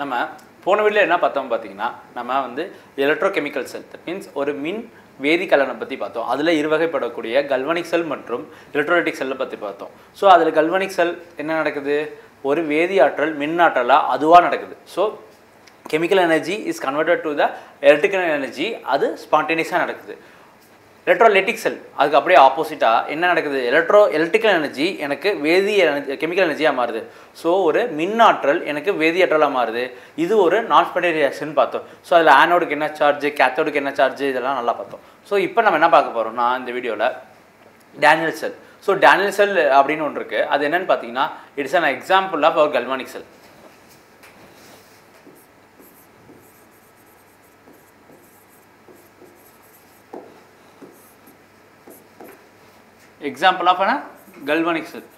நம்ம போன வீடியோவில் என்ன பார்த்தோம் பார்த்தீங்கன்னா நம்ம வந்து எலக்ட்ரோகெமிக்கல் செல் தட் மீன்ஸ் ஒரு மின் வேதி கலனை பற்றி பார்த்தோம் அதில் இருவகைப்படக்கூடிய கல்வனிக் செல் மற்றும் எலக்ட்ரோலைட்டிக் செல்லை பற்றி பார்த்தோம் ஸோ அதில் கல்வனிக் செல் என்ன நடக்குது ஒரு வேதி ஆற்றல் மின் ஆற்றலாக அதுவாக நடக்குது so chemical energy is converted to the electrical energy அது ஸ்பான்டேனியஸாக நடக்குது எலக்ட்ரோலைட்டிக் செல் அதுக்கு அப்படியே ஆப்போசிட்டாக என்ன நடக்குது எலக்ட்ரோ எலக்ட்ரிக்கல் எனர்ஜி எனக்கு வேதி எனர்ஜி கெமிக்கல் எனர்ஜியாக மாறுது ஸோ ஒரு மின்னாற்றல் எனக்கு வேதியாற்றலாக மாறுது இது ஒரு நான் ஸ்பெண்டரி ரியாக்ஷன் பார்த்தோம் ஸோ அதில் ஆனோடுக்கு என்ன சார்ஜ் கேத்தோடுக்கு என்ன சார்ஜ் இதெல்லாம் நல்லா பார்த்தோம் ஸோ இப்போ நம்ம என்ன பார்க்க போகிறோம்னா இந்த வீடியோவில் Daniell cell so Daniell cell அப்படின்னு ஒன்று இருக்குது அது என்னன்னு பார்த்தீங்கன்னா இட்ஸ் அன் எக்ஸாம்பிள் ஆஃப் அவர் galvanic cell example of a galvanic cell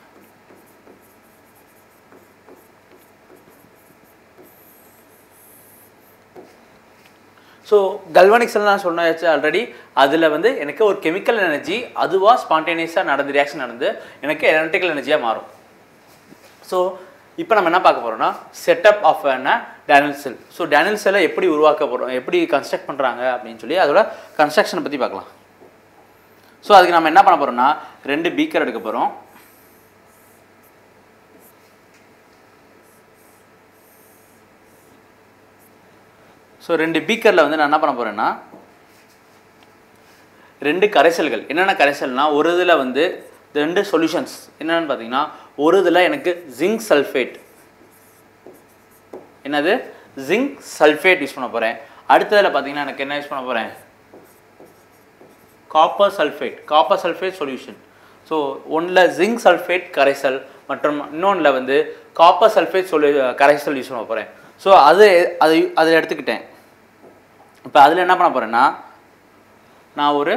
so galvanic cell நான் சொன்னாச்சு ஆல்ரெடி அதில் வந்து எனக்கு ஒரு கெமிக்கல் எனர்ஜி அதுவாக ஸ்பான்டேனியஸாக நடந்து ரியாக்ஷன் நடந்து எனக்கு எலக்ட்ரிக்கல் எனர்ஜியாக மாறும் ஸோ இப்போ நம்ம என்ன பார்க்க போகிறோம்னா செட்டப் ஆஃப் என்ன டேனியல் செல் ஸோ டேனியல் செல்லை எப்படி உருவாக்க போகிறோம் எப்படி கன்ஸ்ட்ரக்ட் பண்ணுறாங்க அப்படின்னு சொல்லி அதோட கன்ஸ்ட்ரக்ஷனை பற்றி பார்க்கலாம் ஸோ அதுக்கு நம்ம என்ன பண்ண போகிறோம்னா ரெண்டு பீக்கர் எடுக்க போகிறோம் ஸோ ரெண்டு பீக்கரில் வந்து நான் என்ன பண்ண போகிறேன்னா ரெண்டு கரைசல்கள் என்னென்ன கரைசல்னா ஒரு இதில் வந்து ரெண்டு சொல்யூஷன்ஸ் என்னென்னு பார்த்தீங்கன்னா ஒரு இதில் எனக்கு ஜிங்க் சல்ஃபேட் என்னது ஜிங்க் சல்ஃபேட் யூஸ் பண்ண போகிறேன் அடுத்ததில் பார்த்தீங்கன்னா எனக்கு என்ன யூஸ் பண்ண போகிறேன் copper sulphate copper sulphate solution so ஒன்றில் ஜிங்க் சல்ஃபேட் கரைசல் மற்றும் இன்னொன்றில் வந்து காப்பர் சல்ஃபேட் சொல்லு கரைசல் யூஸ் பண்ண போகிறேன் ஸோ அது அது அதில் எடுத்துக்கிட்டேன் இப்போ அதில் என்ன பண்ண போகிறேன்னா நான் ஒரு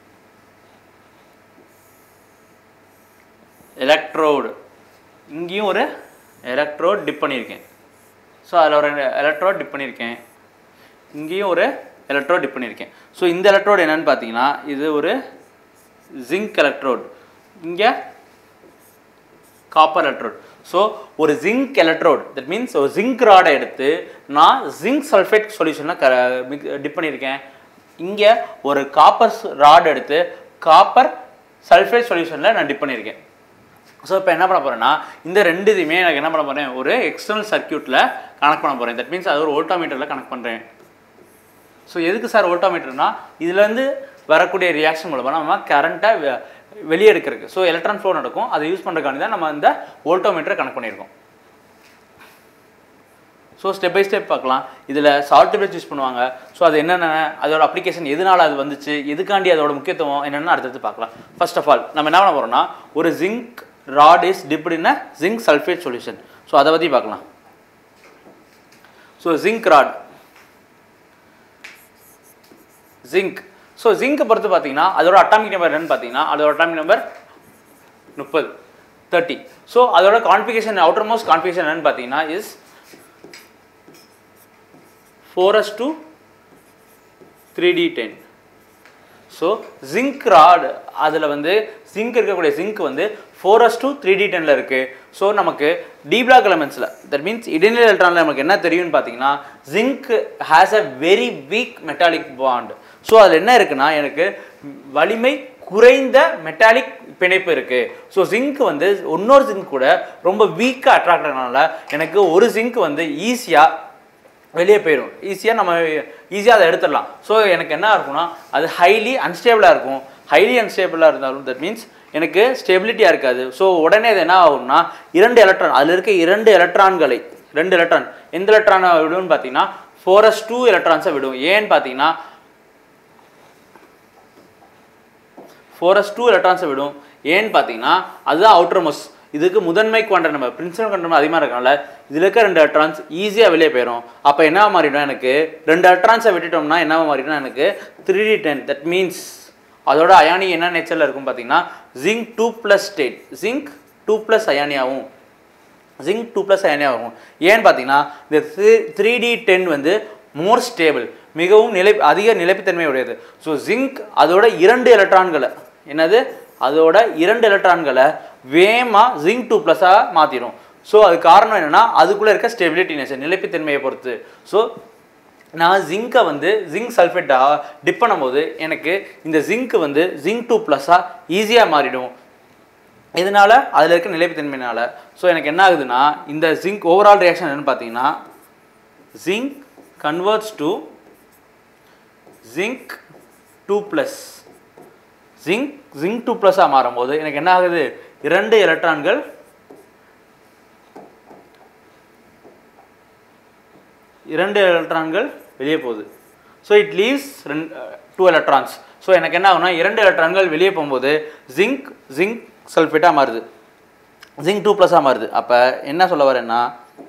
எலக்ட்ரோடு இங்கேயும் ஒரு எலக்ட்ரோட் டிப் பண்ணியிருக்கேன் ஸோ அதில் ஒரு எலக்ட்ரோட் டிப் பண்ணியிருக்கேன் இங்கேயும் ஒரு எலக்ட்ரோட் டிப் பண்ணியிருக்கேன் ஸோ இந்த எலக்ட்ரோடு என்னென்னு பார்த்தீங்கன்னா இது ஒரு ஜிங்க் எலக்ட்ரோட் இங்கே காப்பர் எலக்ட்ரோட் ஸோ ஒரு ஜிங்க் எலக்ட்ரோட் தட் மீன்ஸ் ஒரு ஜிங்க் ராடை எடுத்து நான் ஜிங்க் சல்ஃபேட் சொல்யூஷனில் க டிப் பண்ணியிருக்கேன் இங்கே ஒரு காப்பர் ராட் எடுத்து காப்பர் சல்ஃபேட் சொல்யூஷனில் நான் டிப் பண்ணியிருக்கேன் ஸோ இப்போ என்ன பண்ண போகிறேன்னா இந்த ரெண்டு இதுவுமே எனக்கு என்ன பண்ண போகிறேன் ஒரு எக்ஸ்டர்னல் சர்க்கியூட்டில் கனெக்ட் பண்ண போகிறேன் தட் மீன்ஸ் அது ஒரு ஓல்டாமீட்டரில் கனெக்ட் பண்ணுறேன் ஸோ எதுக்கு சார் வோல்டாமீட்டர்னா இதுலேருந்து வரக்கூடிய ரியாக்ஷன் மூலமாக நம்ம கரண்ட்டை வெளியே எடுக்கிறதுக்கு ஸோ எலக்ட்ரான் ஃப்ளோ நடக்கும் அதை யூஸ் பண்ணுறதுக்காண்டி தான் நம்ம இந்த வோல்டோமீட்டரை கனெக்ட் பண்ணியிருக்கோம் ஸோ ஸ்டெப் பை ஸ்டெப் பார்க்கலாம் இதில் சால்ட் பேஸ் யூஸ் பண்ணுவாங்க ஸோ அது என்னென்ன அதோட அப்ளிகேஷன் எதனால் அது வந்துச்சு எதுக்காண்டி அதோட முக்கியத்துவம் என்னென்னு அடுத்தடுத்து பார்க்கலாம் ஃபர்ஸ்ட் ஆஃப் ஆல் நம்ம என்ன பண்ண போகிறோம்னா ஒரு zinc rod is dipped in zinc sulphate solution so அதை பற்றி பார்க்கலாம் so zinc rod zinc so ஜிங்க்கை பொறுத்து பார்த்தீங்கன்னா அதோட அட்டாமிக் நம்பர் என்னன்னு பார்த்தீங்கன்னா அதோட அட்டாமிக் நம்பர் முப்பது தேர்ட்டி ஸோ அதோட கான்ஃபிகேஷன் அவுட்டர் மோஸ்ட் கான்ஃபிகேஷன் என்னன்னு பார்த்தீங்கன்னா is four s two three d ten so zinc rod அதில் வந்து ஜிங்க் இருக்கக்கூடிய ஜிங்க் வந்து four s two three d டெனில் இருக்குது ஸோ நமக்கு டி பிளாக் எலமெண்ட்ஸில் தட் மீன்ஸ் இடைநிலை எலக்ட்ரானில் நமக்கு என்ன தெரியும்னு பார்த்தீங்கன்னா zinc has a very weak metallic bond so அதில் என்ன இருக்குன்னா எனக்கு வலிமை குறைந்த மெட்டாலிக் பிணைப்பு இருக்குது ஸோ ஜிங்க் வந்து இன்னொரு ஜிங்க் கூட ரொம்ப வீக்காக அட்ராக்ட் ஆனதுனால எனக்கு ஒரு ஜிங்க் வந்து ஈஸியாக வெளியே போயிடும் ஈஸியாக நம்ம ஈஸியாக அதை எடுத்துடலாம் ஸோ எனக்கு என்ன இருக்கும்னா அது ஹைலி அன்ஸ்டேபிளாக இருக்கும் ஹைலி அன்ஸ்டேபிளாக இருந்தாலும் தட் மீன்ஸ் எனக்கு ஸ்டெபிலிட்டியாக இருக்காது ஸோ உடனே அது என்ன ஆகும்னா இரண்டு எலக்ட்ரான் அதில் இருக்க இரண்டு எலக்ட்ரான்களை ரெண்டு எலக்ட்ரான் எந்த எலக்ட்ரானை விடும்னு பார்த்தீங்கன்னா ஃபோரஸ் டூ எலக்ட்ரான்ஸை விடும் ஏன்னு பார்த்தீங்கன்னா ஃபோரஸ் டூ எலக்ட்ரான்ஸை விடும் ஏன்னு பார்த்தீங்கன்னா அதுதான் அவுட்டர் மோஸ்ட் இதுக்கு முதன்மை quantum number principal quantum number அதிகமாக இருக்கனால இதில் இருக்க ரெண்டு எலக்ட்ரான்ஸ் ஈஸியாக வெளியே போயிடும் அப்போ என்ன மாறிடும் எனக்கு ரெண்டு எலக்ட்ரான்ஸை விட்டுட்டோம்னா என்ன மாறிடும் எனக்கு three d ten that means அதோட அயானி என்ன நேச்சரில் இருக்கும் பார்த்தீங்கன்னா zinc two plus state zinc two plus அயானியாகவும் ஜிங்க் டூ ப்ளஸ் அயானியாகும் ஏன்னு பார்த்தீங்கன்னா இந்த த்ரீ டி டென் வந்து மோர் ஸ்டேபிள் மிகவும் நிலை அதிக நிலைப்புத்தன்மை உடையது ஸோ ஜிங்க் அதோட இரண்டு எலக்ட்ரான்களை என்னது அதோட இரண்டு எலக்ட்ரான்களை வேகமாக ஜிங்க் டூ ப்ளஸ்ஸாக மாற்றிடும் ஸோ அது காரணம் என்னன்னா அதுக்குள்ளே இருக்க ஸ்டெபிலிட்டினஸ் நிலைப்புத்தன்மையை பொறுத்து ஸோ நான் ஜிங்கை வந்து ஜிங்க் சல்ஃபேட்டாக டிப் பண்ணும்போது எனக்கு இந்த ஜிங்க் வந்து ஜிங்க் டூ ப்ளஸ்ஸாக ஈஸியாக மாறிடும் இதனால அதில் இருக்க நிலைப்புத்தன்மையினால ஸோ எனக்கு என்ன ஆகுதுன்னா இந்த ஜிங்க் ஓவரால் ரியாக்ஷன் என்னன்னு பார்த்தீங்கன்னா zinc converts to zinc two plus zinc zinc two ப்ளஸ்ஸாக மாறும்போது எனக்கு என்ன ஆகுது இரண்டு எலக்ட்ரான்கள் இரண்டு எலக்ட்ரான்கள் வெளியே போகுது ஸோ இட் லீவ்ஸ் ரெண்டு டூ எலக்ட்ரான்ஸ் ஸோ எனக்கு என்ன ஆகும்னா இரண்டு எலக்ட்ரான்கள் வெளியே போகும்போது ஜிங்க் ஜிங்க் சல்ஃபேட்டாக மாறுது ஜிங்க் டூ ப்ளஸ்ஸாக மாறுது அப்போ என்ன சொல்ல வரேன்னா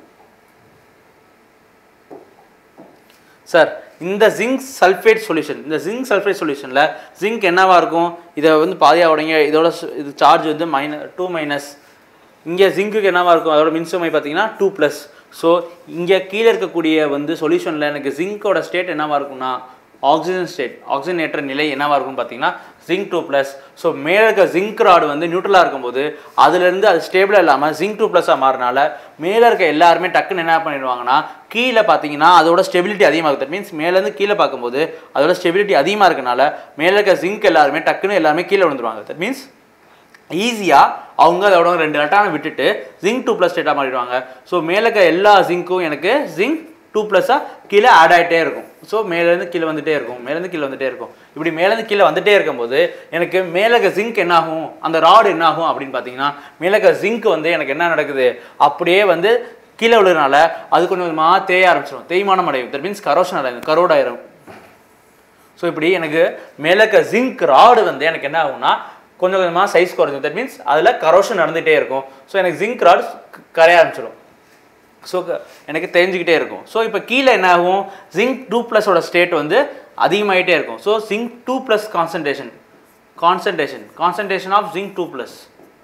சார் இந்த ஜிங்க் சல்ஃபேட் சொல்யூஷன் இந்த ஜிங்க் சல்ஃபேட் சொல்யூஷனில் ஜிங்க் என்னவா இருக்கும் இதை வந்து பாதியாக உடைங்க இதோட சு- இது சார்ஜ் வந்து மைனஸ் டூ மைனஸ் இங்கே ஜிங்க்குக்கு என்னவா இருக்கும் அதோட மின்சுமை பார்த்தீங்கன்னா டூ ப்ளஸ் ஸோ இங்கே கீழே இருக்கக்கூடிய வந்து சொல்யூஷனில் எனக்கு ஜிங்கோட ஸ்டேட் என்னவா இருக்கும்னா ஆக்சிஜன் ஸ்டேட் ஆக்சிஜனேற்ற நிலை என்னவா இருக்கும்னு பார்த்தீங்கன்னா ஜிங்க் டூ ப்ளஸ் ஸோ மேலே இருக்க ஜிங்க் ராடு வந்து நியூட்ரலாக இருக்கும்போது அதுலேருந்து அது ஸ்டேபிளாக இல்லாமல் ஜிங்க் டூ ப்ளஸ்ஸாக மாறினால மேலே இருக்க எல்லாருமே டக்குன்னு என்ன பண்ணிடுவாங்கன்னா கீழே பார்த்தீங்கன்னா அதோட ஸ்டெபிலிட்டி அதிகமாக தட் மீன்ஸ் மேலேருந்து கீழே பார்க்கும்போது அதோட ஸ்டெபிலிட்டி அதிகமாக இருக்கனால மேலே இருக்க ஜிங்க் எல்லாருமே டக்குன்னு எல்லாருமே கீழே விழுந்துருவாங்க தட் மீன்ஸ் ஈஸியாக அவங்க அதோட ரெண்டு எலக்ட்ரானை விட்டுட்டு ஜிங்க் டூ ப்ளஸ் ஸ்டேட்டாக மாறிடுவாங்க ஸோ மேலே இருக்க எல்லா ஜிங்க்கும் எனக்கு ஜிங்க் டூ ப்ளஸ்ஸாக கீழே ஆட் ஆகிட்டே இருக்கும் ஸோ மேலேருந்து கீழே வந்துட்டே இருக்கும் மேலேருந்து கீழே வந்துட்டே இருக்கும் இப்படி மேலேருந்து கீழே வந்துட்டே இருக்கும்போது எனக்கு மேலே இருக்க ஜிங்க் என்ன ஆகும் அந்த ராடு என்ன ஆகும் அப்படின்னு பார்த்தீங்கன்னா மேலே இருக்க ஜிங்க் வந்து எனக்கு என்ன நடக்குது அப்படியே வந்து கீழே விழுறனால அது கொஞ்சம் கொஞ்சமாக தேய ஆரம்பிச்சிடும் தேய்மானம் அடையும் தட் மீன்ஸ் கரோஷன் அடையும் கரோட் ஆயிரும் ஸோ இப்படி எனக்கு மேலே இருக்க ஜிங்க் ராடு வந்து எனக்கு என்ன ஆகும்னா கொஞ்சம் கொஞ்சமாக சைஸ் குறைஞ்சிடும் தட் மீன்ஸ் அதில் கரோஷன் நடந்துகிட்டே இருக்கும் ஸோ எனக்கு ஜிங்க் ராடு கரைய ஆரம்பிச்சிடும் ஸோ எனக்கு தெரிஞ்சுக்கிட்டே இருக்கும் ஸோ இப்போ கீழே என்ன ஆகும் ஜிங்க் டூ ப்ளஸோட ஸ்டேட் வந்து அதிகமாகிட்டே இருக்கும் so zinc two plus concentration concentration concentration of zinc two plus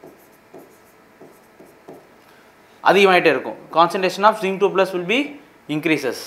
அதிகமாகிட்டே இருக்கும் concentration of zinc two plus will be increases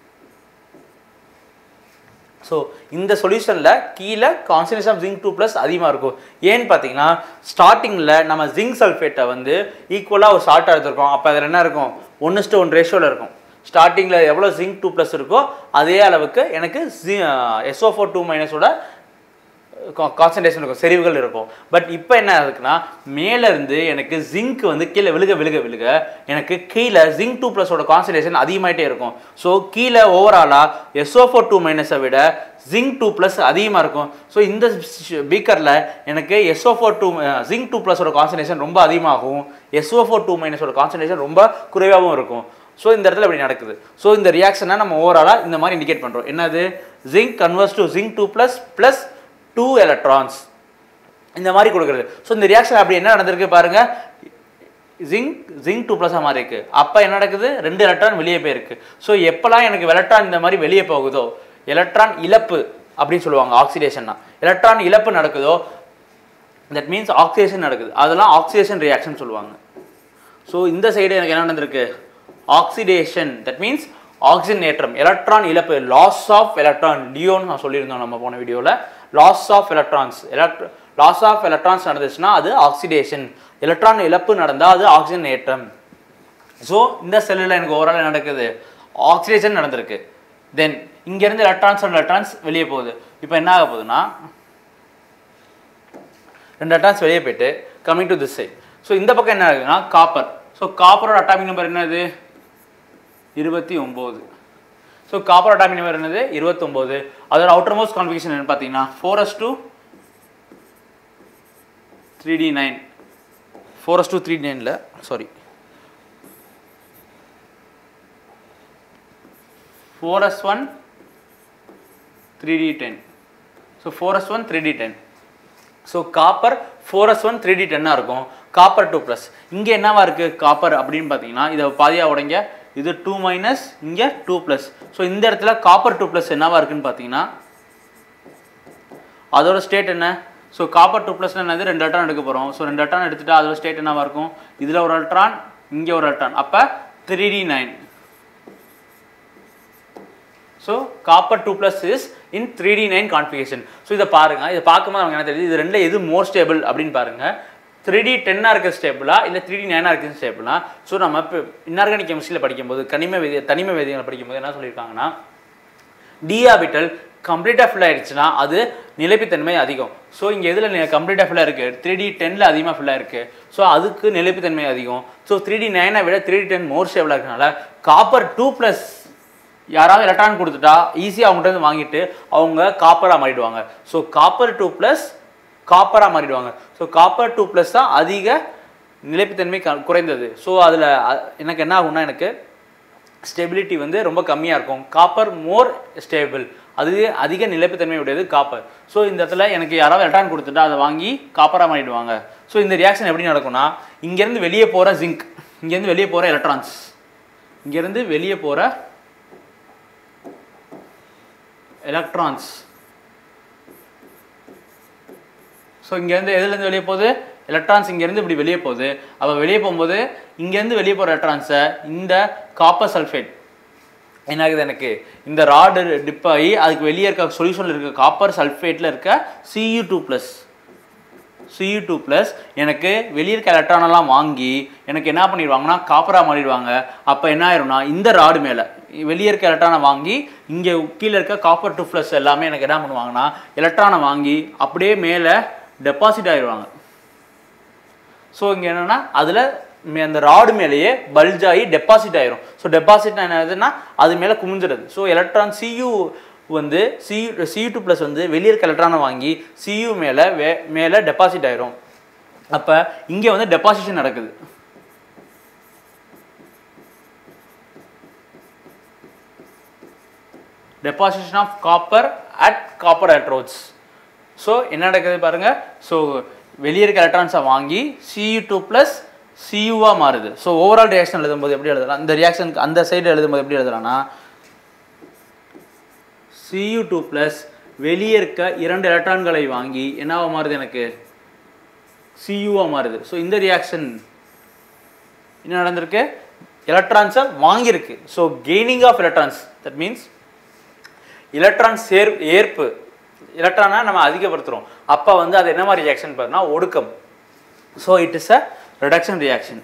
so இந்த சொல்யூஷனில் கீழே concentration of zinc two plus அதிகமாக இருக்கும் ஏன்னு பார்த்தீங்கன்னா ஸ்டார்டிங்கில் நம்ம ஜிங்க் சல்ஃபேட்டை வந்து ஈக்குவலாக ஒரு சால்ட்டாக எடுத்திருக்கோம் அப்போ அதில் என்ன இருக்கும் ஒன்று ஒன் ரேஷியோவில் இருக்கும் ஸ்டார்டிங்கில் எவ்வளோ ஜிங்க் டூ ப்ளஸ் இருக்கோ அதே அளவுக்கு எனக்கு ஜி எஸ்ஓ ஃபோர் டூ மைனஸோட கான்சன்ட்ரேஷன் இருக்கும் செறிவுகள் இருக்கும் பட் இப்போ என்ன இருக்குன்னா மேலே இருந்து எனக்கு ஜிங்க் வந்து கீழே விழுக விழுக விழுக எனக்கு கீழே ஜிங்க் டூ ப்ளஸோட கான்சன்ட்ரேஷன் அதிகமாயிட்டே இருக்கும் ஸோ கீழே ஓவராலாக எஸ்ஓ ஃபோர் டூ மைனஸை விட ஜிங்க் டூ ப்ளஸ் அதிகமாக இருக்கும் ஸோ இந்த பீக்கரில் எனக்கு SO four two zinc two ப்ளஸோட கான்சன்ட்ரேஷன் ரொம்ப அதிகமாகும் எஸ்ஓ ஃபோர் டூ மைனஸோட கான்சன்ட்ரேஷன் ரொம்ப குறைவாகவும் இருக்கும் ஸோ இந்த இடத்துல இப்படி நடக்குது ஸோ இந்த ரியாக்ஷனை நம்ம ஓவராலாக இந்த மாதிரி இண்டிகேட் பண்ணுறோம் என்னது zinc converts to zinc two plus plus two electrons இந்த மாதிரி கொடுக்குறது ஸோ இந்த ரியாக்ஷன் அப்படி என்ன நடந்திருக்கு பாருங்க ஜிங்க் ஜிங்க் டூ ப்ளஸாக மாறி இருக்கு அப்போ என்ன நடக்குது ரெண்டு எலக்ட்ரான் வெளியே போயிருக்கு ஸோ எப்போல்லாம் எனக்கு எலக்ட்ரான் இந்த மாதிரி வெளியே போகுதோ எலக்ட்ரான் இழப்பு அப்படின்னு சொல்லுவாங்க ஆக்சிடேஷன்னா எலக்ட்ரான் இழப்பு நடக்குதோ தட் மீன்ஸ் ஆக்சிடேஷன் நடக்குது அதெல்லாம் ஆக்சிடேஷன் ரியாக்ஷன் சொல்லுவாங்க ஸோ இந்த சைடு எனக்கு என்ன நடந்திருக்கு ஆக்சிடேஷன் தட் மீன்ஸ் ஆக்சிஜன் ஏற்றம் எலக்ட்ரான் இழப்பு லாஸ் ஆஃப் எலக்ட்ரான் லியோன்னு நான் சொல்லியிருந்தோம் நம்ம போன வீடியோவில் லாஸ் ஆஃப் எலக்ட்ரான்ஸ் எலக்ட்ர லாஸ் ஆஃப் எலக்ட்ரான்ஸ் நடந்துச்சுன்னா அது ஆக்சிடேஷன் எலக்ட்ரான் இழப்பு நடந்தால் அது ஆக்சிஜன் ஏற்றம் ஸோ இந்த செல்லில் எனக்கு ஓவரால் நடக்குது ஆக்சிடேஷன் நடந்திருக்கு தென் இங்கேருந்து எலக்ட்ரான்ஸ் அண்ட் எலக்ட்ரான்ஸ் வெளியே போகுது இப்போ என்ன ஆக போகுதுன்னா ரெண்டு எலக்ட்ரான்ஸ் வெளியே போயிட்டு coming to this side so இந்த பக்கம் என்ன ஆகுதுன்னா காப்பர் ஸோ காப்பரோட அட்டாமிக் நம்பர் என்னது இருபத்தி ஒம்பது ஸோ காப்பர் அட்டாமிக் நம்பர் என்னது இருபத்தொம்போது அதோட அவுட்டர் மோஸ்ட் கான்ஃபிகேஷன் என்ன பார்த்தீங்கன்னா four s two three d nine four s two three நைனில் sorry four s one three d ten so four s one three d ten so copper four s one three d டென்னாக இருக்கும் copper two plus இங்கே என்னவா இருக்குது copper அப்படின்னு பார்த்தீங்கன்னா இதை பாதியாக உடைங்க இது டூ மைனஸ் இங்கே டூ ப்ளஸ் ஸோ இந்த இடத்துல காப்பர் டூ ப்ளஸ் என்னவா இருக்குன்னு பார்த்தீங்கன்னா அதோட ஸ்டேட் என்ன ஸோ காப்பர் டூ ப்ளஸ் என்னது ரெண்டு எலக்ட்ரான் எடுக்க போகிறோம் ஸோ ரெண்டு எலக்ட்ரான் எடுத்துட்டா அதோட ஸ்டேட் என்னவா இருக்கும் இதில் ஒரு எலக்ட்ரான் இங்கே ஒரு எலக்ட்ரான் அப்போ three d nine so copper two plus is in three d nine configuration so இதை பாருங்கள் இதை பார்க்கும்போது நமக்கு என்ன தெரியுது இது ரெண்டில் எது மோர் ஸ்டேபிள் அப்படின்னு பாருங்கள் த்ரீ டி டென்னாக இருக்க ஸ்டேபிளா இல்லை த்ரீ டி நைனாக இருக்க ஸ்டேபிளா ஸோ நம்ம இப்போ இன்ஆர்கானிக் கெமிஸ்ட்ரியில் படிக்கும்போது கனிம வேதிய தனிம வேதியங்களை படிக்கும்போது என்ன சொல்லியிருக்காங்கன்னா டி ஆர்பிட்டல் கம்ப்ளீட்டாக ஃபில் ஆயிடுச்சுன்னா அது நிலைப்புத்தன்மை அதிகம் ஸோ இங்கே எதில் கம்ப்ளீட்டாக ஃபில்லாக இருக்குது த்ரீ டி டெனில் அதிகமாக ஃபில்லாக இருக்குது ஸோ அதுக்கு நிலைப்புத்தன்மை அதிகம் ஸோ த்ரீ டி நைனை விட த்ரீ டி டென் மோர் ஸ்டேபிளாக இருக்கனால காப்பர் டூ ப்ளஸ் யாராவது எலக்ட்ரான் கொடுத்துட்டா ஈஸியாக அவங்ககிட்ட இருந்து வாங்கிட்டு அவங்க காப்பராக மாறிடுவாங்க ஸோ காப்பர் டூ ப்ளஸ் காப்பராக மாறிடுவாங்க ஸோ காப்பர் டூ ப்ளஸ் தான் அதிக நிலைப்புத்தன்மை க- குறைந்தது ஸோ அதில் எனக்கு என்ன ஆகும்னா எனக்கு ஸ்டெபிலிட்டி வந்து ரொம்ப கம்மியாக இருக்கும் காப்பர் மோர் ஸ்டேபிள் அது அதிக நிலைப்புத்தன்மை உடையது காப்பர் ஸோ இந்த இடத்துல எனக்கு யாராவது எலக்ட்ரான் கொடுத்துட்டா அதை வாங்கி காப்பராக மாறிடுவாங்க ஸோ இந்த ரியாக்ஷன் எப்படி நடக்கும்னா இங்கேருந்து வெளியே போகிற ஜிங்க் இங்கேருந்து வெளியே போகிற எலக்ட்ரான்ஸ் இங்கேருந்து வெளியே போகிற எலக்ட்ரான்ஸ் ஸோ இங்கேருந்து எதுலேருந்து வெளியே போகுது எலக்ட்ரான்ஸ் இங்கேருந்து இப்படி வெளியே போகுது அப்போ வெளியே போகும்போது இங்கேருந்து வெளியே போகிற எலக்ட்ரான்ஸை இந்த காப்பர் சல்ஃபேட் என்ன ஆகுது எனக்கு இந்த ராடு டிப் ஆகி அதுக்கு வெளியே இருக்க சொல்யூஷனில் இருக்க காப்பர் சல்ஃபேட்டில் இருக்க CU two plus CU two plus எனக்கு வெளியே இருக்க எலக்ட்ரானெல்லாம் வாங்கி எனக்கு என்ன பண்ணிடுவாங்கன்னா காப்பராக மாறிடுவாங்க அப்போ என்ன ஆயிரும்னா இந்த ராடு மேலே வெளியே இருக்க எலக்ட்ரானை வாங்கி இங்கே கீழே இருக்க காப்பர் டூ ப்ளஸ் எல்லாமே எனக்கு என்ன பண்ணுவாங்கன்னா எலக்ட்ரானை வாங்கி அப்படியே மேலே டெபாசிட் ஆயிடுவாங்க ஸோ இங்கே என்னென்னா அதில் அந்த ராடு மேலேயே பல்ஜ் ஆகி டெபாசிட் ஆயிரும் ஸோ டெபாசிட் என்னதுன்னா அது மேலே குமிஞ்சிடுது ஸோ எலக்ட்ரான் சியூ வந்து சியூ சியூ டூ ப்ளஸ் வந்து வெளியே இருக்க எலக்ட்ரானை வாங்கி சியூ மேலே வே மேலே டெபாசிட் ஆயிரும் அப்போ இங்கே வந்து டெபாசிஷன் நடக்குது deposition of copper at copper electrodes so என்ன நடக்குது பாருங்க ஸோ வெளியே இருக்க எலக்ட்ரான்ஸை வாங்கி சியூ டூ ப்ளஸ் சியூவாக மாறுது ஸோ ஓவரால் ரியாக்ஷன் எழுதும்போது எப்படி எழுதலாம் இந்த ரியாக்ஷனுக்கு அந்த சைடு எழுதும்போது எப்படி எழுதலாம்னா சியூ டூ ப்ளஸ் வெளியே இருக்க இரண்டு எலக்ட்ரான்களை வாங்கி என்னவா மாறுது எனக்கு சியூவாக மாறுது ஸோ இந்த ரியாக்ஷன் என்ன நடந்திருக்கு எலக்ட்ரான்ஸை வாங்கியிருக்கு so gaining of electrons that means electron சேர் ஏற்பு எலக்ட்ரானை நம்ம அதிகப்படுத்துகிறோம் அப்போ வந்து அது என்ன மாதிரி ரியாக்ஷன் பாருன்னா ஒடுக்கம் so it is a reduction reaction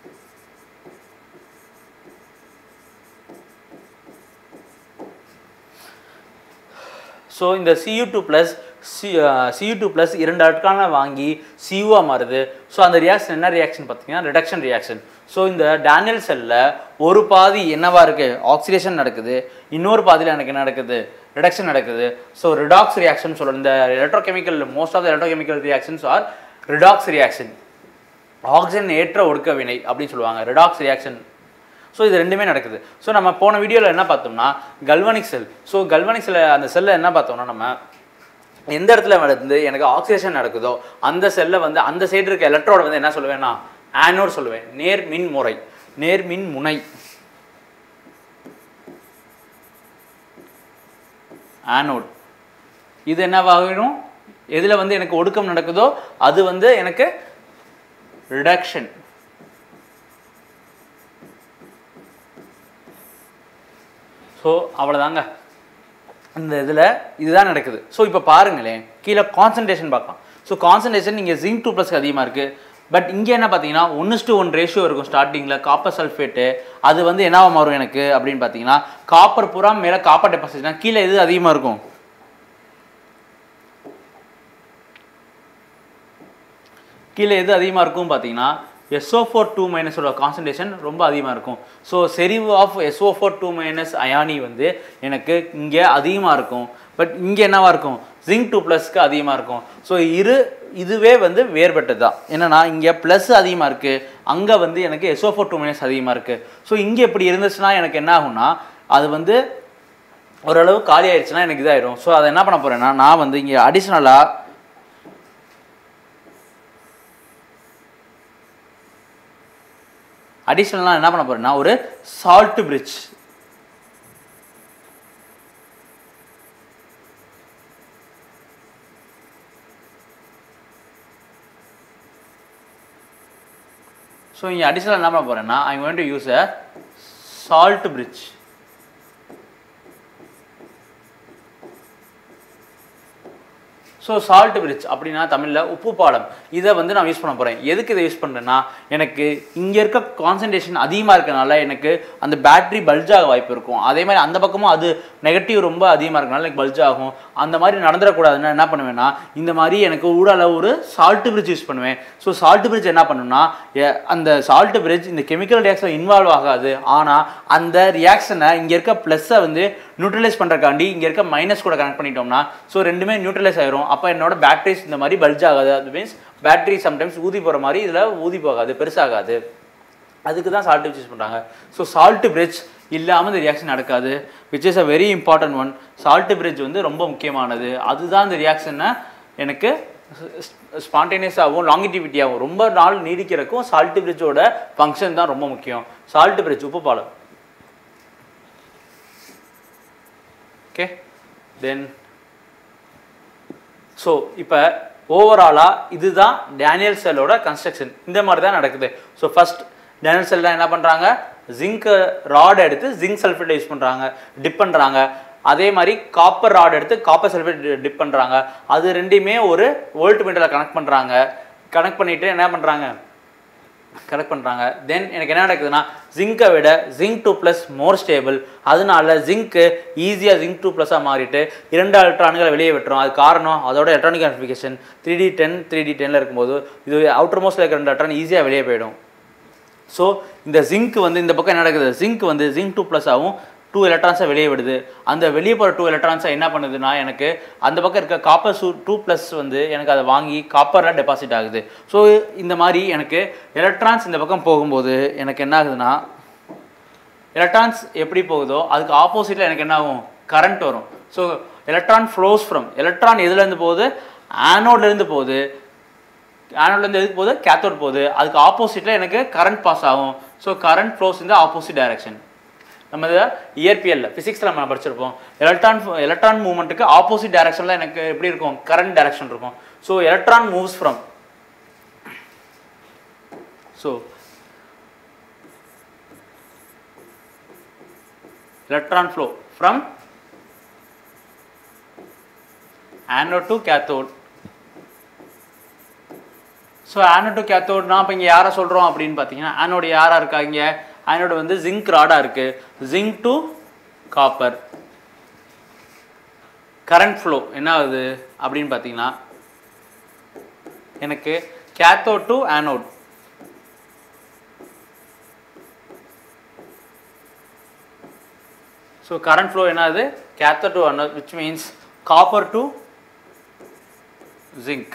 so இந்த CU two plus C CU two plus இரண்டு அட்கான வாங்கி சியூவாக மாறுது ஸோ அந்த ரியாக்ஷன் என்ன ரியாக்ஷன் பார்த்தீங்கன்னா ரிடக்ஷன் ரியாக்ஷன் ஸோ இந்த டேனியல் செல்லில் ஒரு பாதி என்னவா இருக்குது ஆக்சிடேஷன் நடக்குது இன்னொரு பாதியில் எனக்கு என்ன நடக்குது ரிடக்ஷன் நடக்குது ஸோ ரிடாக்ஸ் ரியாக்ஷன் சொல்கிறோம் இந்த electrochemical most of the electrochemical reactions are redox reaction ஆக்சிஜன் ஏற்ற ஒடுக்க வினை அப்படின்னு சொல்லுவாங்க ரிடாக்ஸ் ரியாக்ஷன் ஸோ இது ரெண்டுமே நடக்குது ஸோ நம்ம போன வீடியோவில் என்ன பார்த்தோம்னா கல்வனிக் செல் ஸோ கல்வனிக் செல்ல அந்த செல்லில் என்ன பார்த்தோம்னா நம்ம எந்த இடத்துல வந்து எனக்கு ஆக்சிடேஷன் நடக்குதோ அந்த செல்லை வந்து அந்த சைடு இருக்க எலக்ட்ரோட வந்து என்ன சொல்லுவேன்னா ஆனோட் சொல்லுவேன் நேர் மின் முறை நேர் மின் முனை ஆனோட் இது என்னவாகிடும் எதில் வந்து எனக்கு ஒடுக்கம் நடக்குதோ அது வந்து எனக்கு ரிடக்ஷன் ஸோ அவ்வளோதாங்க இந்த இதில் இதுதான் நடக்குது ஸோ இப்போ பாருங்களேன் கீழே கான்சன்ட்ரேஷன் பார்க்கலாம் ஸோ கான்சன்ட்ரேஷன் இங்கே ஜிங்க் டூ ப்ளஸ்க்கு அதிகமாக இருக்குது பட் இங்கே என்ன பார்த்தீங்கன்னா ஒன்று டு ஒன் ரேஷியோ இருக்கும் ஸ்டார்டிங்கில் காப்பர் சல்ஃபேட்டு அது வந்து என்னவா மாறும் எனக்கு அப்படின்னு பார்த்தீங்கன்னா காப்பர் பூரா மேலே காப்பர் டெபாசிட்னா கீழே எது அதிகமாக இருக்கும் கீழே எது அதிகமாக இருக்கும் பார்த்தீங்கன்னா எஸ்ஓ ஃபோர் டூ மைனஸோட கான்சன்ட்ரேஷன் ரொம்ப அதிகமாக இருக்கும் ஸோ செறிவு of SO four two minus அயானி வந்து எனக்கு இங்கே அதிகமாக இருக்கும் பட் இங்கே என்னவா இருக்கும் ஜிங்க் டூ ப்ளஸ்க்கு அதிகமாக இருக்கும் ஸோ இரு இதுவே வந்து வேறுபட்டது தான் என்னன்னா இங்கே ப்ளஸ் அதிகமாக இருக்குது அங்கே வந்து எனக்கு எஸ்ஓ ஃபோர் டூ மைனஸ் அதிகமாக இருக்குது ஸோ இங்கே இப்படி இருந்துச்சுன்னா எனக்கு என்ன ஆகும்னா அது வந்து ஓரளவு காலி ஆயிடுச்சுன்னா எனக்கு இதாயிடும் ஸோ அதை என்ன பண்ண போகிறேன்னா நான் வந்து இங்கே அடிஷ்னலாக அடிஷ்னலாக என்ன பண்ண போறேன்னா ஒரு சால்ட் பிரிட்ஜ் ஸோ இங்கே அடிஷ்னலாக என்ன பண்ண போறேன்னா I want to use a salt bridge so salt bridge அப்படின்னா தமிழில் உப்பு பாலம் இதை வந்து நான் யூஸ் பண்ண போகிறேன் எதுக்கு இதை யூஸ் பண்ணுறேன்னா எனக்கு இங்கே இருக்க கான்சன்ட்ரேஷன் அதிகமாக இருக்கனால எனக்கு அந்த பேட்டரி பல்ஜ் ஆக வாய்ப்பு இருக்கும் அதே மாதிரி அந்த பக்கமும் அது நெகட்டிவ் ரொம்ப அதிகமாக இருக்கனால எனக்கு பல்ஜ் ஆகும் அந்த மாதிரி நடந்துடக்கூடாதுன்னா என்ன பண்ணுவேன்னா இந்த மாதிரி எனக்கு ஊடால ஒரு சால்ட் பிரிட்ஜ் யூஸ் பண்ணுவேன் ஸோ சால்ட் பிரிட்ஜ் என்ன பண்ணுன்னா எ- அந்த சால்ட் பிரிட்ஜ் இந்த கெமிக்கல் ரியாக்ஷன் இன்வால்வ் ஆகாது ஆனால் அந்த ரியாக்ஷனை இங்கே இருக்க ப்ளஸ்ஸை வந்து நியூட்ரலைஸ் பண்ணுறக்காண்டி இங்கே இருக்க மைனஸ் கூட கனெக்ட் பண்ணிட்டோம்னா ஸோ ரெண்டுமே நியூட்ரலைஸ் ஆயிரும் அப்போ என்னோட பேட்டரிஸ் இந்த மாதிரி பல்ஜ் ஆகாது அது மீன்ஸ் பேட்டரி சம்டைம்ஸ் ஊதி போகிற மாதிரி இதில் ஊதி போகாது பெருசாகாது அதுக்கு தான் சால்ட் யூஸ் பண்ணுறாங்க ஸோ சால்ட் பிரிட்ஜ் இல்லாமல் இந்த ரியாக்ஷன் நடக்காது which is a very important one salt bridge வந்து ரொம்ப முக்கியமானது அதுதான் இந்த ரியாக்ஷனை எனக்கு ஸ்பான்டேனியஸாகவும் லாங்கிட்டிவிட்டியாகவும் ரொம்ப நாள் நீடிக்கிறதுக்கும் சால்ட் பிரிட்ஜோட ஃபங்க்ஷன் தான் ரொம்ப முக்கியம் சால்ட் பிரிட்ஜ் உப்பு பாலம் ஓகே தென் ஸோ இப்போ ஓவராலாக இதுதான் டேனியல் செல்லோட கன்ஸ்ட்ரக்ஷன் இந்த மாதிரி தான் நடக்குது ஸோ ஃபர்ஸ்ட் டேனியல் செல் என்ன பண்ணுறாங்க ஜிங்க் ராட் எடுத்து ஜிங்க் சல்ஃபேட் யூஸ் பண்ணுறாங்க டிப் பண்ணுறாங்க அதே மாதிரி காப்பர் ராட் எடுத்து காப்பர் சல்ஃபேட் டிப் பண்ணுறாங்க அது ரெண்டையுமே ஒரு வோல்ட் மீட்டரில் கனெக்ட் பண்ணுறாங்க கனெக்ட் பண்ணிவிட்டு என்ன பண்ணுறாங்க கனெக்ட் பண்ணுறாங்க தென் எனக்கு என்ன நடக்குதுன்னா ஜிங்கை விட zinc two plus more stable அதனால ஜிங்க்கு ஈஸியாக ஜிங்க் டூ ப்ளஸ்ஸாக மாறிட்டு இரண்டு எலக்ட்ரான்களை வெளியே விட்டுரும் அது காரணம் அதோட electronic amplification three d ten three d டெனில் இருக்கும்போது இது அவுட்டர் மோஸ்ட்டில் இருக்கிற ரெண்டு எலக்ட்ரான் ஈஸியாக வெளியே போயிடும் ஸோ இந்த ஜிங்க் வந்து இந்த பக்கம் என்ன நடக்குது ஜிங்க் வந்து ஜிங்க் டூ ப்ளஸ் ஆகும் டூ எலக்ட்ரான்ஸை வெளியே விடுது அந்த வெளியே போகிற டூ எலக்ட்ரான்ஸை என்ன பண்ணுதுன்னா எனக்கு அந்த பக்கம் இருக்க காப்பர் சூ டூ ப்ளஸ் வந்து எனக்கு அதை வாங்கி காப்பரில் டெபாசிட் ஆகுது ஸோ இந்த மாதிரி எனக்கு எலக்ட்ரான்ஸ் இந்த பக்கம் போகும்போது எனக்கு என்ன ஆகுதுன்னா எலக்ட்ரான்ஸ் எப்படி போகுதோ அதுக்கு ஆப்போசிட்டில் எனக்கு என்ன ஆகும் கரண்ட் வரும் so electron flows from electron எதுலேருந்து போகுது ஆனோட்லேருந்து போகுது ஆனோட்லேருந்து எதுக்கு போகுது கேத்தோட் போகுது அதுக்கு ஆப்போசிட்டில் எனக்கு கரண்ட் பாஸ் ஆகும் ஸோ கரண்ட் ஃப்ளோஸ் இந்த ஆப்போசிட் டைரக்ஷன் நம்ம இதை இயற்பியலில் ஃபிசிக்ஸில் நம்ம படிச்சிருப்போம் எலக்ட்ரான் எலக்ட்ரான் மூவ்மெண்ட்டுக்கு ஆப்போசிட் டைரக்ஷனில் எனக்கு எப்படி இருக்கும் கரண்ட் டைரக்ஷன் இருக்கும் so electron moves from so electron flow from anode to cathode so anode to கேத்தோட்னா இப்போ இங்கே யாரை சொல்கிறோம் அப்படின்னு பார்த்தீங்கன்னா ஆனோடு யாராக இருக்கா இங்கே ஆனோடு வந்து ஜிங்க் ராடாக இருக்குது zinc to copper current flow என்ன ஆகுது அப்படின்னு பார்த்தீங்கன்னா எனக்கு cathode to anode so current flow என்னது cathode to anode which means copper to zinc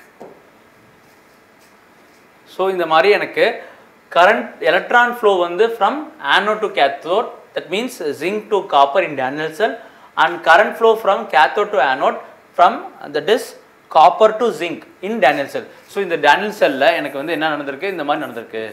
so இந்த மாதிரி எனக்கு கரண்ட் எலக்ட்ரான் ஃப்ளோ வந்து from anode to cathode that means zinc to copper in Daniel cell and current flow from cathode to anode from that is copper to zinc in Daniel cell so இந்த Daniel செல்லில் எனக்கு வந்து என்ன நடந்திருக்கு இந்த மாதிரி நடந்திருக்கு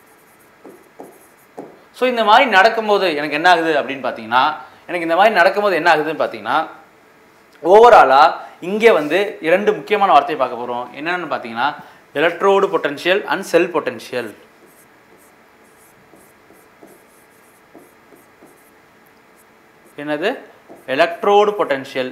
ஸோ இந்த மாதிரி நடக்கும்போது எனக்கு என்ன ஆகுது அப்படின்னு பார்த்தீங்கன்னா எனக்கு இந்த மாதிரி நடக்கும்போது என்ன ஆகுதுன்னு பார்த்தீங்கன்னா ஓவராலாக இங்கே வந்து இரண்டு முக்கியமான வார்த்தையை பார்க்க போகிறோம் என்னென்னு பார்த்தீங்கன்னா electrode potential and cell potential என்னது electrode potential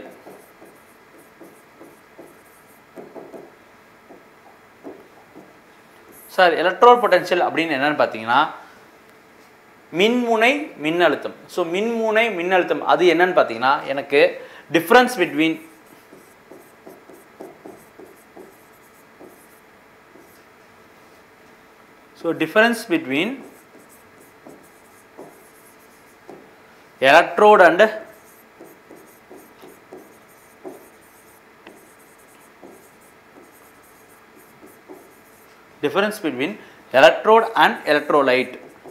sir electrode potential அப்படின்னு என்னன்னு பார்த்தீங்கன்னா மின்முனை மின்னழுத்தம் ஸோ மின்முனை மின்னழுத்தம் அது என்னன்னு பார்த்தீங்கன்னா எனக்கு difference between so difference between electrode and difference between electrode and electrolyte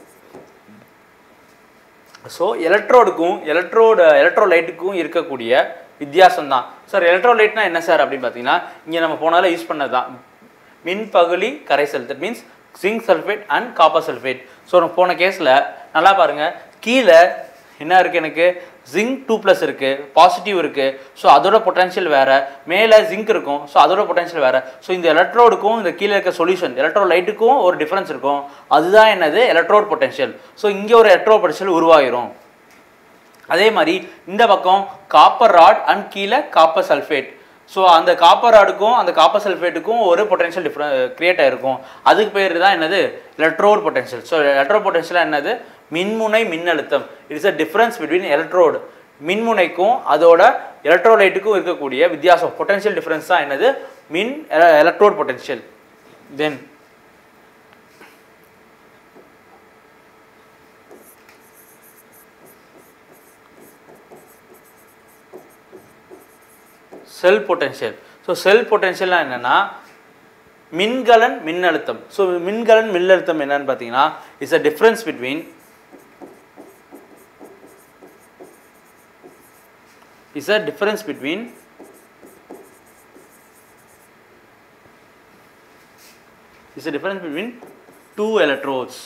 so எலக்ட்ரோடுக்கும் எலக்ட்ரோடு எலக்ட்ரோலைட்டுக்கும் இருக்கக்கூடிய வித்தியாசம் தான் சார் எலக்ட்ரோலைட்னா என்ன சார் அப்படின்னு பார்த்தீங்கன்னா இங்கே நம்ம போனால யூஸ் பண்ணது தான் மின்பகுளி கரைசல் that means zinc sulphate and copper sulphate so நம்ம போன கேஸில் நல்லா பாருங்கள் கீழே என்ன இருக்குது எனக்கு ஜிங்க் டூ ப்ளஸ் இருக்குது பாசிட்டிவ் இருக்குது ஸோ அதோட பொட்டன்ஷியல் வேறு மேலே ஜிங்க் இருக்கும் ஸோ அதோட பொட்டன்ஷியல் வேறு ஸோ இந்த எலக்ட்ரோடுக்கும் இந்த கீழே இருக்க சொல்யூஷன் எலக்ட்ரோலைட்டுக்கும் ஒரு டிஃப்ரென்ஸ் இருக்கும் அதுதான் என்னது எலக்ட்ரோட் பொட்டன்ஷியல் ஸோ இங்கே ஒரு எலக்ட்ரோ பொட்டன்ஷியல் உருவாகிரும் அதே மாதிரி இந்த பக்கம் காப்பர் ராட் அண்ட் கீழே காப்பர் சல்ஃபேட் ஸோ அந்த காப்பர் ராடுக்கும் அந்த காப்பர் சல்ஃபேட்டுக்கும் ஒரு பொட்டன்ஷியல் டிஃப்ரெ கிரியேட் ஆயிருக்கும் அதுக்கு பேர் தான் என்னது electrode potential so electro potential என்னது மின்முனை மின்னழுத்தம் it's a difference between electrode மின்முனைக்கும் அதோட எலக்ட்ரோலைட்டுக்கும் இருக்கக்கூடிய வித்தியாசம் பொட்டன்ஷியல் டிஃப்ரென்ஸ் தான் என்னது மின் electrode potential then cell potential so cell பொட்டன்ஷியல்னா என்னென்னா மின்கலன் மின்னழுத்தம் ஸோ மின்கலன் மின்னழுத்தம் என்னன்னு பார்த்தீங்கன்னா it's a difference between is a difference between is a difference between two electrodes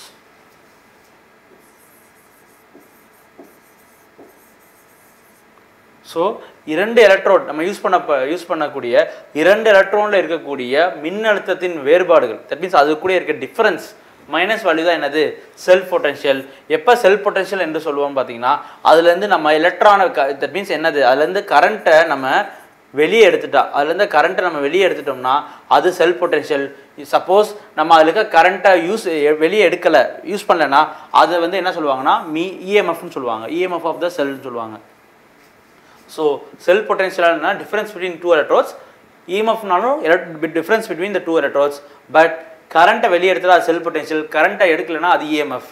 so இரண்டு எலக்ட்ரோட் நம்ம யூஸ் பண்ண யூஸ் பண்ணக்கூடிய இரண்டு எலக்ட்ரானில் இருக்கக்கூடிய மின்னழுத்தத்தின் வேறுபாடுகள் தட் மீன்ஸ் அது கூட இருக்க டிஃப்ரென்ஸ் மைனஸ் வேல்யூ தான் என்னது செல்ஃப் பொட்டன்ஷியல் எப்போ செல்ஃப் பொட்டன்ஷியல் என்று சொல்லுவோம் பார்த்தீங்கன்னா அதுலேருந்து நம்ம எலக்ட்ரானை தட் மீன்ஸ் என்னது அதுலேருந்து கரண்ட்டை நம்ம வெளியே எடுத்துட்டா அதுலேருந்து கரண்ட்டை நம்ம வெளியே எடுத்துட்டோம்னா அது செல்ஃப் பொட்டன்ஷியல் சப்போஸ் நம்ம அதில் இருக்க கரண்ட்டை யூஸ் வெளியே எடுக்கலை யூஸ் பண்ணலைன்னா அதை வந்து என்ன சொல்லுவாங்கன்னா மீ இஎம்எஃப்னு சொல்லுவாங்க இஎம்எஃப் ஆஃப் த செல்னு சொல்லுவாங்க ஸோ செல் பொட்டன்ஷியல்னா டிஃப்ரென்ஸ் பிட்வீன் டூ எலக்ட்ரோட்ஸ் இஎம்எஃப்னாலும் difference between the two electrodes but கரண்ட்டை வெளியே எடுத்தால் அது செல் பொட்டன்ஷியல் கரண்ட்டை எடுக்கலைன்னா அது இஎம்எஃப்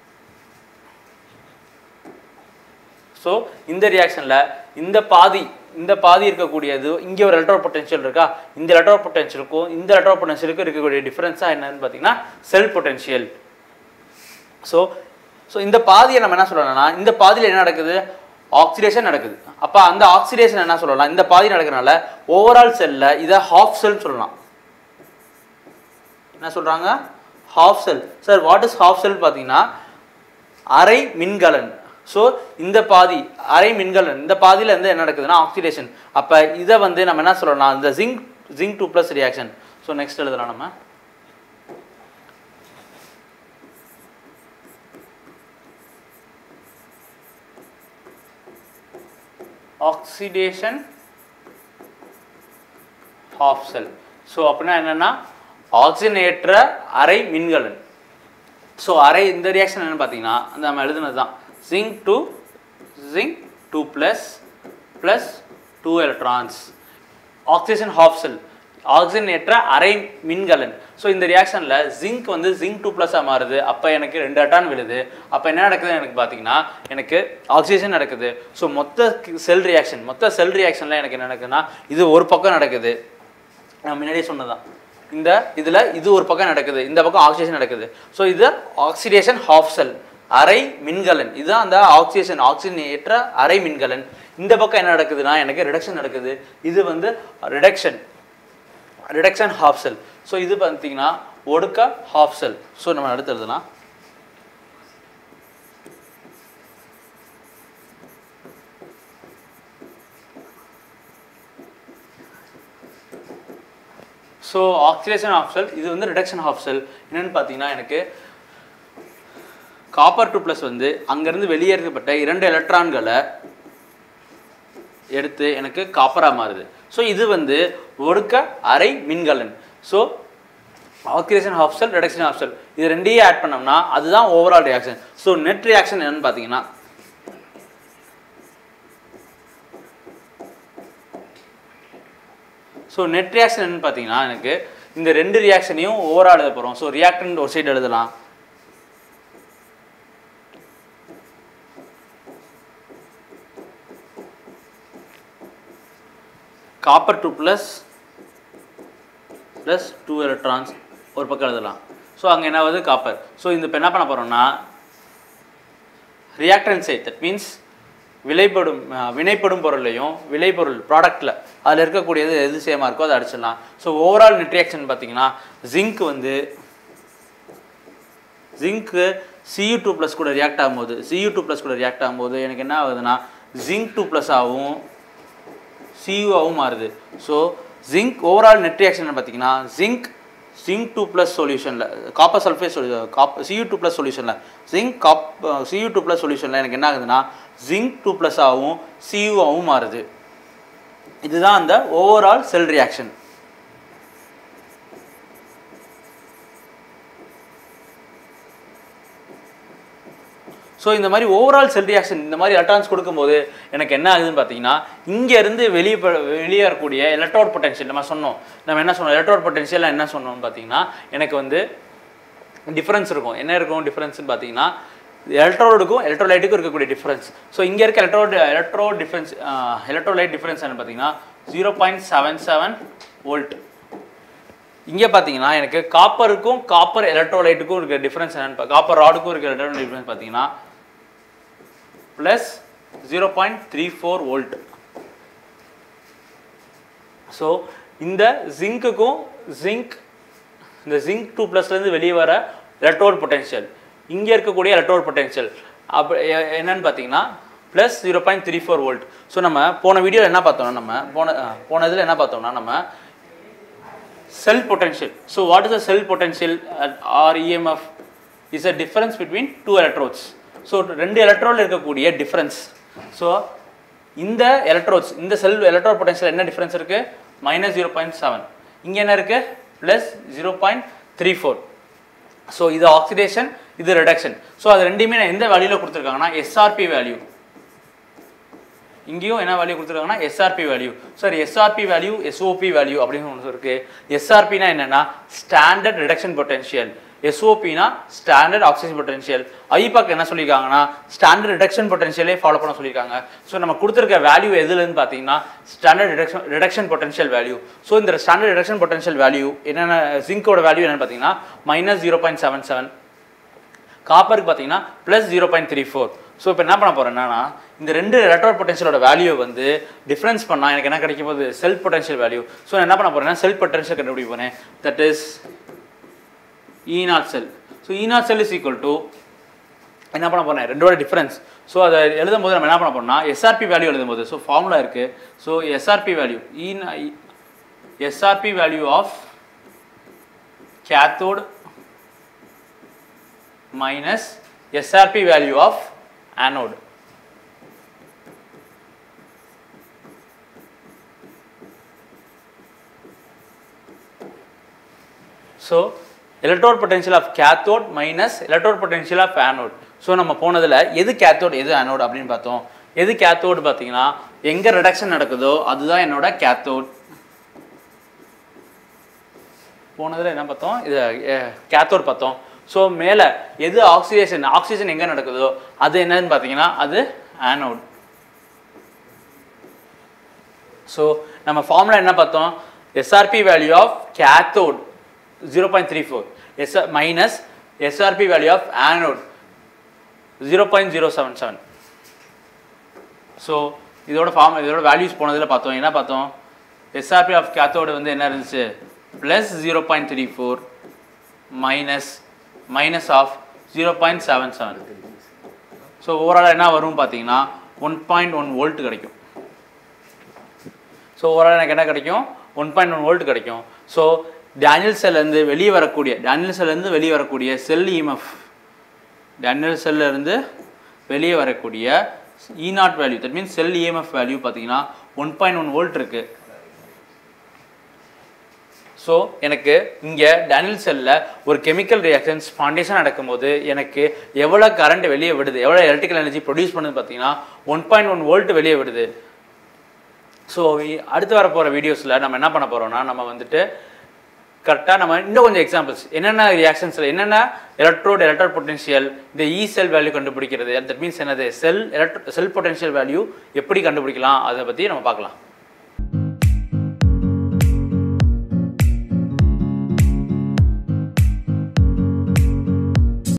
ஸோ இந்த ரியாக்ஷனில் இந்த பாதி இந்த பாதி இருக்கக்கூடியது இங்கே ஒரு எலக்ட்ரோ பொட்டன்ஷியல் இருக்கா இந்த எலக்ட்ரோ பொட்டன்ஷியலுக்கும் இந்த எலக்ட்ரோ பொட்டன்ஷியலுக்கும் இருக்கக்கூடிய டிஃப்ரென்ஸாக என்னன்னு பார்த்தீங்கன்னா செல் பொட்டன்ஷியல் ஸோ ஸோ இந்த பாதியை நம்ம என்ன சொல்லலாம்னா இந்த பாதியில் என்ன நடக்குது ஆக்சிடேஷன் நடக்குது அப்போ அந்த ஆக்சிடேஷன் என்ன சொல்லலாம் இந்த பாதி நடக்கிறனால ஓவரால் செல்லில் இதை ஹாஃப் செல் சொல்லலாம் என்ன சொல்கிறாங்க half cell sir what is half cell பார்த்தீங்கன்னா அரை மின்கலன் ஸோ இந்த பாதி அரை மின்கலன் இந்த பாதியில் வந்து என்ன நடக்குதுன்னா ஆக்சிடேஷன் அப்போ இதை வந்து நம்ம என்ன சொல்லலாம் இந்த zinc zinc two plus reaction so next எழுதலாம் நம்ம ஆக்சிடேஷன் ஹாஃப் செல் ஸோ அப்படின்னா என்னென்னா ஆக்சிஜனேற்ற அரை மின்கலன் ஸோ அரை இந்த ரியாக்ஷன் என்னன்னு பார்த்தீங்கன்னா அந்த நம்ம எழுதுனது தான் zinc two zinc two plus plus two electrons oxidation half cell ஆக்சிஜனேற்ற அரை மின்கலன் ஸோ இந்த ரியாக்ஷனில் ஜிங்க் வந்து ஜிங்க் டூ ப்ளஸ்ஸாக மாறுது அப்போ எனக்கு ரெண்டு அட்டான் விழுது அப்போ என்ன நடக்குது எனக்கு பார்த்தீங்கன்னா எனக்கு ஆக்சிஜன் நடக்குது ஸோ மொத்த செல் ரியாக்ஷன் மொத்த செல் ரியாக்ஷனில் எனக்கு என்ன நடக்குதுன்னா இது ஒரு பக்கம் நடக்குது நான் முன்னாடியே சொன்னதான் இந்த இதில் இது ஒரு பக்கம் நடக்குது இந்த பக்கம் ஆக்சிடேஷன் நடக்குது ஸோ இது ஆக்சிடேஷன் ஹாஃப் செல் அரை மின்கலன் இதுதான் அந்த ஆக்சிஜன் ஆக்சிஜன் ஏற்ற அரை மின்கலன் இந்த பக்கம் என்ன நடக்குதுன்னா எனக்கு ரிடக்ஷன் நடக்குது இது வந்து reduction reduction half cell so இது பார்த்தீங்கன்னா ஒடுக்க ஹாஃப் செல் ஸோ நம்ம அடுத்து எழுதலாம் ஸோ ஆக்சிடேஷன் ஹாஃப் செல் இது வந்து ரிடக்ஷன் ஹாஃப் செல் என்னென்னு பார்த்தீங்கன்னா எனக்கு காப்பர் டூ ப்ளஸ் வந்து அங்கேருந்து வெளியேறப்பட்ட இரண்டு எலக்ட்ரான்களை எடுத்து எனக்கு காப்பராக மாறுது ஸோ இது வந்து ஒடுக்க அரை மின்கலன் so oxidation half cell reduction half cell இது ரெண்டையும் ஆட் பண்ணோம்னா அதுதான் overall reaction so net reaction என்னன்னு பார்த்தீங்கன்னா ஸோ நெட் ரியாக்ஷன் என்னன்னு பார்த்தீங்கன்னா எனக்கு இந்த ரெண்டு ரியாக்ஷனையும் ஓவரால் எழுத போகிறோம் ஸோ ரியாக்டன் ஒரு சைடு எழுதலாம் copper two plus plus two electrons ஒரு பக்கம் எழுதலாம் ஸோ அங்கே என்ன ஆகுது காப்பர் ஸோ இந்த இப்போ என்ன பண்ண போகிறோம்னா ரியாக்டன் சைட் தட் மீன்ஸ் விளைபடும் அஹ், வினைப்படும் பொருளையும் விளைபொருள் ப்ராடக்ட்டில் அதில் இருக்கக்கூடியது எது சேமாக இருக்கோ அதை அடிச்சிடலாம் ஸோ ஓவரால் நெட் ரியாக்ஷன் பார்த்தீங்கன்னா ஜிங்க் வந்து ஜிங்க்கு சியூ டூ ப்ளஸ் கூட ரியாக்ட் ஆகும்போது சியூ டூ ப்ளஸ் கூட ரியாக்ட் ஆகும்போது எனக்கு என்ன ஆகுதுன்னா ஜிங்க் டூ ப்ளஸ் ஆகும் சியூஆவும் மாறுது so zinc overall net reaction பார்த்தீங்கன்னா ஜிங்க் ஜிங்க் டூ ப்ளஸ் சொல்யூஷனில் காப்பர் சல்ஃபேட் சொல்லி காப் சியூ டூ ப்ளஸ் சொல்யூஷனில் ஜிங்க் காப் சியூ டூ ப்ளஸ் சொல்யூஷனில் எனக்கு என்ன ஆகுதுன்னா ஜிங்க் டூ ப்ளஸ் ஆகும் சியூஆவும் மாறுது இதுதான் அந்த ஓவரால் செல் ரியாக்ஷன் ஸோ இந்த மாதிரி ஓவரால் செல் ரியாக்ஷன் இந்த மாதிரி எலக்ட்ரான்ஸ் கொடுக்கும்போது எனக்கு என்ன ஆகுதுன்னு பார்த்தீங்கன்னா இங்கேருந்து வெளியே வெளியேறக்கூடிய எலக்ட்ரோட் பொட்டன்ஷியல் நம்ம சொன்னோம் நம்ம என்ன சொன்னோம் எலக்ட்ரோட் பொட்டன்ஷியல் என்ன சொன்னோம்னு பார்த்தீங்கன்னா எனக்கு வந்து டிஃப்ரென்ஸ் இருக்கும் என்ன இருக்கும் டிஃப்ரென்ஸ்னு பார்த்தீங்கன்னா எலக்ட்ரோடுக்கும் எலக்ட்ரோலைட்டுக்கும் இருக்கக்கூடிய டிஃப்ரென்ஸ் ஸோ இங்கே இருக்க electrode electro difference electrolyte difference என்ன பார்த்தீங்கன்னா zero point seven seven volt இங்கே பார்த்தீங்கன்னா எனக்கு காப்பருக்கும் காப்பர் எலக்ட்ரோலைட்டுக்கும் இருக்க டிஃப்ரென்ஸ் என்னன்னு காப்பர் ராடுக்கும் இருக்க எலக்ட்ரோலைட் டிஃப்ரென்ஸ் பார்த்தீங்கன்னா plus zero point three four volt so இந்த ஜிங்க்குக்கும் ஜிங்க் இந்த ஜிங்க் டூ ப்ளஸ்லேருந்து வெளியே வர எலக்ட்ரோட் பொட்டென்ஷியல் இங்கே இருக்கக்கூடிய எலக்ட்ரோட் பொட்டென்ஷியல் அப்போ எ- என்னன்னு பார்த்தீங்கன்னா plus zero point three four volt so நம்ம போன வீடியோவில் என்ன பார்த்தோம்னா நம்ம போன அஹ், போன இதில் என்ன பார்த்தோம்னா நம்ம cell potential. So what is the cell potential at or EMF? Is a difference between two electrodes. So ரெண்டு எலக்ட்ரோடில் இருக்கக்கூடிய டிஃப்ரென்ஸ் ஸோ இந்த எலக்ட்ரோட்ஸ் இந்த செல் எலக்ட்ரோட் பொட்டன்ஷியல் என்ன டிஃப்ரென்ஸ் இருக்கு மைனஸ் ஜீரோ பாயிண்ட் செவன் இங்கே என்ன இருக்கு plus zero point three four so இது ஆக்சிடேஷன் இது ரிடக்ஷன் ஸோ அது ரெண்டையுமே நான் எந்த வேல்யூவில் கொடுத்துருக்காங்கன்னா எஸ்ஆர்பி வேல்யூ இங்கேயும் என்ன வேல்யூ கொடுத்துருக்காங்கன்னா SRP value sir SRP value SOP value அப்படின்னு ஒன்று இருக்கு எஸ்ஆர்பினா என்னன்னா ஸ்டாண்டர்ட் ரிடக்ஷன் பொட்டன்ஷியல் எஸ்ஓபினா ஸ்டாண்டர்ட் ஆக்சிஜன் பொட்டன்ஷியல் ஐபாக் என்ன சொல்லியிருக்காங்கன்னா ஸ்டாண்டர்ட் ரிடக்ஷன் பொட்டன்ஷியலே ஃபாலோ பண்ண சொல்லியிருக்காங்க ஸோ நம்ம கொடுத்துருக்க வேல்யூ எதுலன்னு பார்த்தீங்கன்னா standard reduction reduction potential value so இந்த ஸ்டாண்டர்ட் ரிடக்ஷன் பொட்டன்ஷியல் வேல்யூ என்னென்ன ஜிங்கோட வேல்யூ என்னன்னு பார்த்தீங்கன்னா minus zero point seven seven காப்பருக்கு பார்த்தீங்கன்னா plus zero point three four so இப்போ என்ன பண்ண போகிறேன்னா இந்த ரெண்டு எலக்ட்ரோட் பொட்டன்ஷியலோட வேல்யூ வந்து டிஃப்ரென்ஸ் பண்ணால் எனக்கு என்ன கிடைக்கும் போது செல்ஃப் பொட்டன்ஷியல் வேல்யூ ஸோ நான் என்ன பண்ண போகிறேன்னா செல்ஃப் பொட்டன்ஷியல் கண்டுபிடிக்க போகிறேன் that is E nought cell so E nought cell is equal to என்ன பண்ண போறேன் ரெண்டோட டிஃபரன்ஸ் ஸோ அதை எழுதும் போது நம்ம என்ன பண்ண போறோம்னா எஸ்ஆர்பி வேல்யூ எழுதும் போது ஸோ ஃபார்முலா இருக்கு so SRP value SRP value of cathode minus SRP value of anode. So electrode potential of cathode minus electrode potential of anode so நம்ம போனதில் எது கேத்தோட் எது ஆனோட் அப்படின்னு பார்த்தோம் எது கேத்தோடு பார்த்தீங்கன்னா எங்கே ரிடக்ஷன் நடக்குதோ அதுதான் என்னோட கேத்தோட் போனதில் என்ன பார்த்தோம் இது கேத்தோட் பார்த்தோம் ஸோ மேலே எது ஆக்சிடேஷன் ஆக்சிஜன் எங்கே நடக்குதோ அது என்னன்னு பார்த்தீங்கன்னா அது ஆனோட் ஸோ நம்ம ஃபார்முலா என்ன பார்த்தோம் SRP value of cathode zero point three four is minus SRP value of anode zero point zero seven seven so இதோட ஃபார்ம் இதோட வேல்யூஸ் போனதில் பார்த்தோம் என்ன பார்த்தோம் எஸ்ஆர்பி ஆஃப் கேத்தோடு வந்து என்ன இருந்துச்சு plus zero point three four minus minus of zero point seven seven so overall என்ன வரும் பார்த்தீங்கன்னா ஒன் பாயிண்ட் ஒன் வோல்ட் கிடைக்கும் ஸோ ஓவரால் எனக்கு என்ன கிடைக்கும் ஒன் பாயிண்ட் ஒன் வோல்ட் கிடைக்கும் ஸோ டேனியல் செல்லேருந்து வெளியே வரக்கூடிய டேனியல் செல்லேருந்து வெளியே வரக்கூடிய செல் இஎம்எஃப் டேனியல் செல்லேருந்து வெளியே வரக்கூடிய E nought value that means cell EMF value பார்த்தீங்கன்னா ஒன் பாயிண்ட் ஒன் வோல்ட் இருக்குது ஸோ எனக்கு இங்கே டேனியல் செல்லில் ஒரு கெமிக்கல் ரியாக்ஷன் ஸ்பாண்டேஷன் நடக்கும்போது எனக்கு எவ்வளோ கரண்ட் வெளியே விடுது எவ்வளோ எலக்ட்ரிக்கல் எனர்ஜி ப்ரொடியூஸ் பண்ணுது பார்த்தீங்கன்னா ஒன் பாயிண்ட் ஒன் வோல்ட் வெளியே விடுது ஸோ அடுத்து வர போகிற வீடியோஸில் நம்ம என்ன பண்ண போகிறோம்னா நம்ம வந்துட்டு கரெக்டாக நம்ம இன்னும் கொஞ்சம் எக்ஸாம்பிள்ஸ் என்னென்ன ரியாக்ஷன்ஸில் என்னென்ன எலக்ட்ரோட் எலக்ட்ரோட் பொட்டன்ஷியல் இந்த இ செல் வேல்யூ கண்டுபிடிக்கிறது தட் மீன்ஸ் என்னது cell electro cell potential value எப்படி கண்டுபிடிக்கலாம் அதை பற்றி நம்ம பார்க்கலாம்